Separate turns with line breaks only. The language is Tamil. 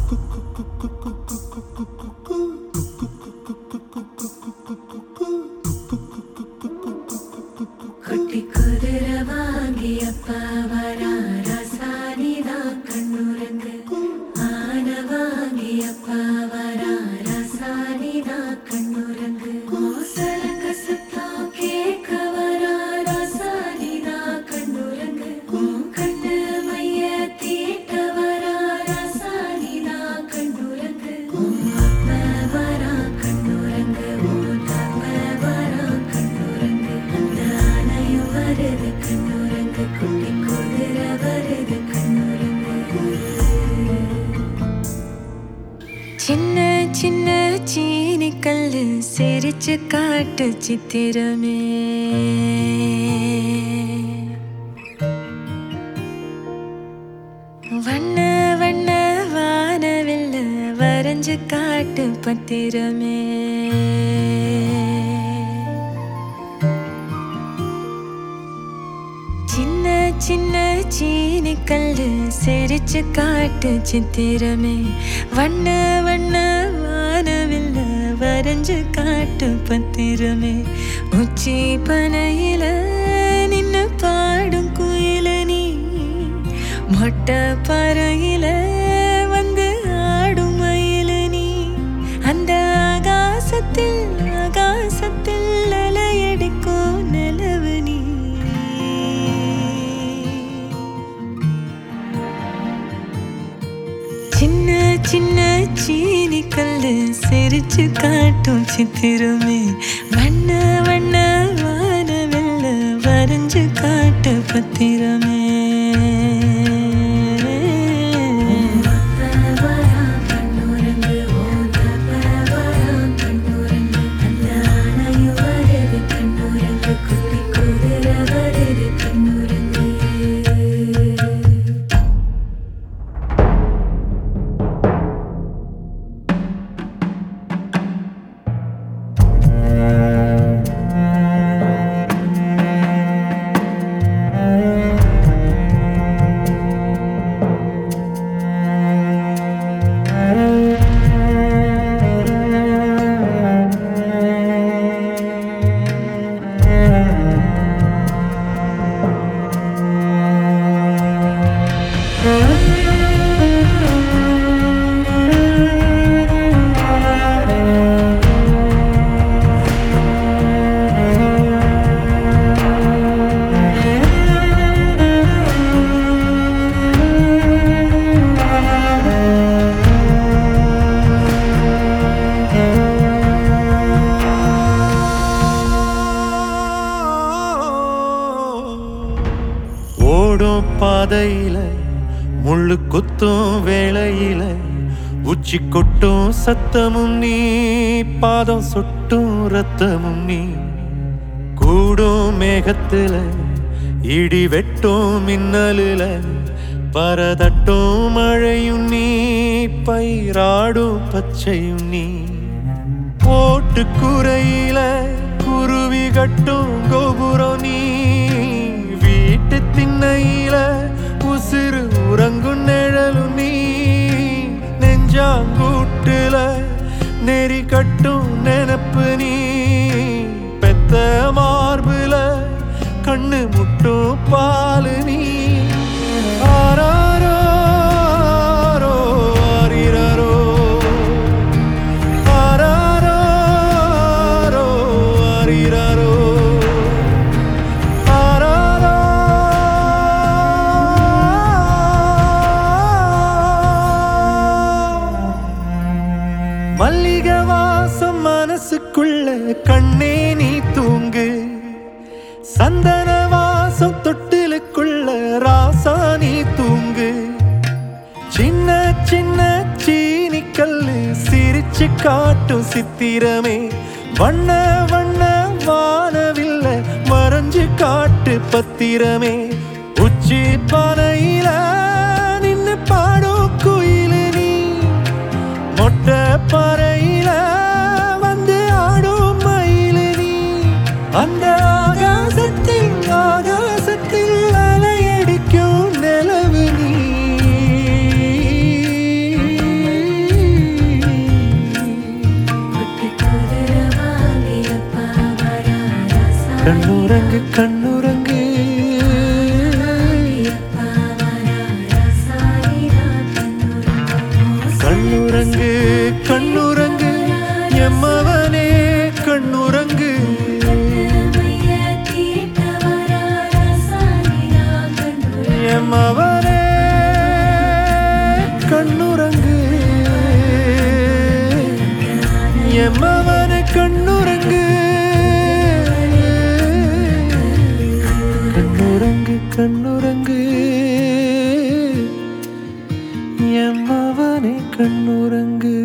குட்டி குதிரை வாங்கி அப்பா வரா ரசானிதா கண்ணுரங்கு ஆன வாங்கி அப்பா வரா ரசானிதா கண்ணுரங்கு கோசலங்க சத்தம் கேட்க வரா ரசானிதா கண்ணுரங்கு உன் கண்ணு மைய தீட்ட வரா ரசானிதா கண்ணுரங்கு உன் அப்ப வரா கண்ணுரங்கு உன் தப்ப வரா கண்ணுரங்கு அந்த ஆனையும் வருது கண்ணுரங்கு குட்டி குதிரை வருது கண்ணுரங்கு
சின்ன சின்ன சீனி கல்லு சிரிச்சு காட்டு சித்திரமே வண்ண வண்ண வானவில்ல வரைஞ்சு காட்டு பத்திரமே சின்ன சின்ன சீனி கல்லு சிரிச்சு காட்டு சித்திரமே வண்ண வண்ண வானவில்ல வரைஞ்சு காட்டு பத்திரமே உச்சி பனையில நின்னு பாடும் குயில நீ மொட்டை பறையில வந்து ஆடும் மயில நீ அந்த ஆகாசத்தில் ஆகாசத்தில் அலையடிக்கும் நிலவு நீ சின்ன சின்ன சீனி கல்லு சிரிச்சு காட்டும் சித்திரமே வண்ண வண்ண வானவெல்ல வரைஞ்சு காட்டு பத்திரமே
வரா கண்ணுரங்கு ஓ தப்ப வரா கண்ணுரங்கு அந்த ஆனையும் வருது கண்ணுரங்கு குட்டி குதிரை வருது கண்ணுரங்கு
ஓடும் பாதையில முள்ளு குத்தும் வேளையில உச்சி கொட்டும் சத்தமும் நீ பாதம் சொட்டும் ரத்தமும் நீ கூடும் மேகத்துல இடி வெட்டும் மின்னலுல பரதட்டும் மழையும் நீ பயிராடும் பச்சையும் நீ போட்டு குறையில குருவி கட்டும் கோபுரம் நீ வீட்டு திண்ணையில உசிறு உறங்கும் நிழலும் நீ நெஞ்சாங்கூட்டுல நெறி கட்டும் நினப்பு நீ பெத்த மார்புல கண்ணு முட்டும் பாலு நீ ஆராரோ ஆரிரரோ ஆராரோ ஆரிரரோ ஆராரோ மல்லிகை வாசம் மனசுக்குள்ள கண்ணே நீ தூங்கு சந்தன வாசம் தொட்டிலுக்குள்ள ராசா நீ தூங்கு சின்ன சின்ன சீனி கல்லு சிரிச்சு காட்டும் சித்திரமே வண்ண வண்ண வானவில்ல மறைஞ்சு காட்டு பத்திரமே உச்சி பானையில நின்னு பாடும் குயிலு நீ மொட்டை பறையில வந்து ஆடும் மயிலு நீ அந்த ஆகாசத்தில் ஆகாசத்தில் அலையடிக்கும் நிலவு நீ கண்ணுறங்கு கண்ணுறங்கு கண்ணுறங்கு கண்ணுறங்கு எம்மவனே கண்ணுறங்கு எம்மவனே கண்ணுறங்கு எம்மவனே கண்ணுறங்கு கண்ணுறங்கு கண்ணுறங்கு எம்மவனே கண்ணுறங்கு